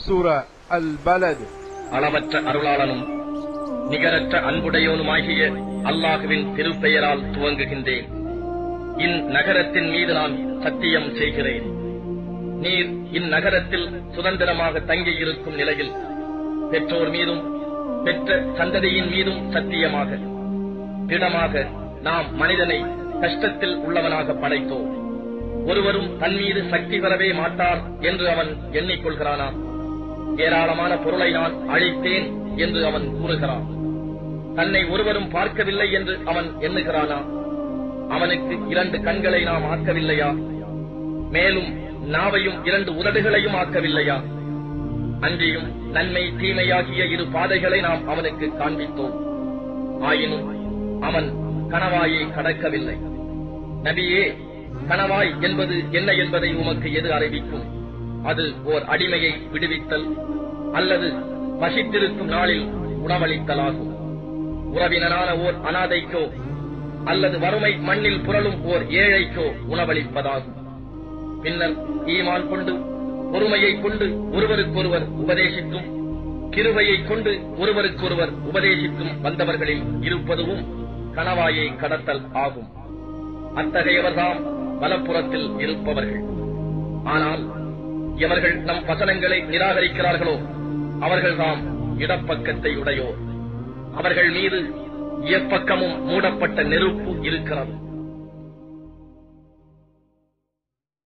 சூரா அல் பலத் அளவற்ற அருளாளனும் நிகரற்ற அன்புடையோனுமாகிய அல்லாஹுவின் திருப்பெயரால் துவங்குகின்றேன் இந்நகரத்தின் மீது நான் சத்தியம் செய்கிறேன் நீர் இந்நகரத்தில் சுதந்திரமாக தங்கியிருக்கும் நிலையில் பெற்றோர் மீதும் பெற்ற சந்ததியின் மீதும் சத்தியமாக திடமாக நாம் மனிதனை கஷ்டத்தில் உள்ளவனாக படைத்தோம் ஒருவரும் தன் மீது சக்தி பெறவே மாட்டார் என்று அவன் எண்ணிக்கொள்கிறானா ஏராளமான பொருளை நான் அழித்தேன் என்று அவன் கூறுகிறான் தன்னை ஒருவரும் பார்க்கவில்லை என்று அவன் எண்ணுகிறானா அவனுக்கு இரண்டு கண்களை நாம் ஆக்கவில்லையா மேலும் நாவையும் இரண்டு உதடுகளையும் ஆக்கவில்லையா அன்றியும் நன்மை தீமையாகிய இரு பாதைகளை நாம் அவனுக்கு காண்பித்தோம் ஆயினும் அவன் கணவாயை கடக்கவில்லை நபியே கணவாய் என்பது என்ன என்பதை உமக்கு எது அறிவிக்கும் அது ஓர் அடிமையை விடுவித்தல் அல்லது வசித்திருக்கும் நாளில் உணவளித்தலாகும் உறவினரான ஓர் அனாதைக்கோ அல்லது வறுமை மண்ணில் புரளும் ஓர் ஏழைக்கோ உணவளிப்பதாகும் பின்னர் ஈமான் கொண்டு பொறுமையை கொண்டு ஒருவருக்கொருவர் உபதேசிக்கும் கிருபையை கொண்டு ஒருவருக்கொருவர் உபதேசிக்கும் வந்தவர்களில் இருப்பதுவும் கணவாயை கடத்தல் ஆகும் அத்தகையவர்தாம் வலப்புறத்தில் இருப்பவர்கள் ஆனால் எவர்கள் நம் வசனங்களை நிராகரிக்கிறார்களோ அவர்கள்தாம் இடப்பக்கத்தை உடையோர் அவர்கள் மீது எப்பக்கமும் மூடப்பட்ட நெருப்பு இருக்கிறது